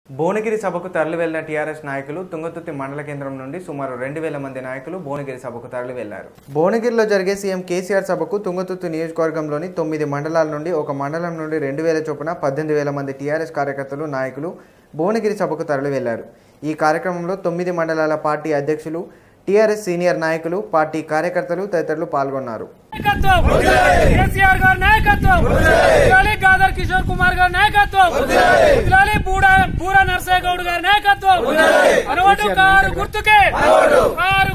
భువనగిరి సభకు తరలి వెళ్లిన టీఆర్ఎస్ నాయకులు తుంగతుర్తి మండల కేంద్రం నుండి సుమారు రెండు వేల మంది నాయకులు భువనగిరి సభకు తరలి వెళ్లారు భువనగిరిలో జరిగే సీఎం కేసీఆర్ సభకు తుంగతుర్తి నియోజకవర్గంలోని తొమ్మిది మండలాల నుండి ఒక మండలం నుండి రెండు వేల చొప్పున పద్దెనిమిది వేల మంది టీఆర్ఎస్ కార్యకర్తలు నాయకులు భువనగిరి సభకు తరలి వెళ్లారు ఈ కార్యక్రమంలో తొమ్మిది మండలాల పార్టీ అధ్యక్షులు టీఆర్ఎస్ సీనియర్ నాయకులు పార్టీ కార్యకర్తలు తదితరులు పాల్గొన్నారు నాయకత్వం కేసీఆర్ గారి నాయకత్వం ఉద్రాలి గాదర్ కిషోర్ కుమార్ గారి నాయకత్వం ఉద్రాలి బూడ బూర నర్సయ్య గౌడ్ గారి నాయకత్వం అనవటు కారు గుర్తుకే కారు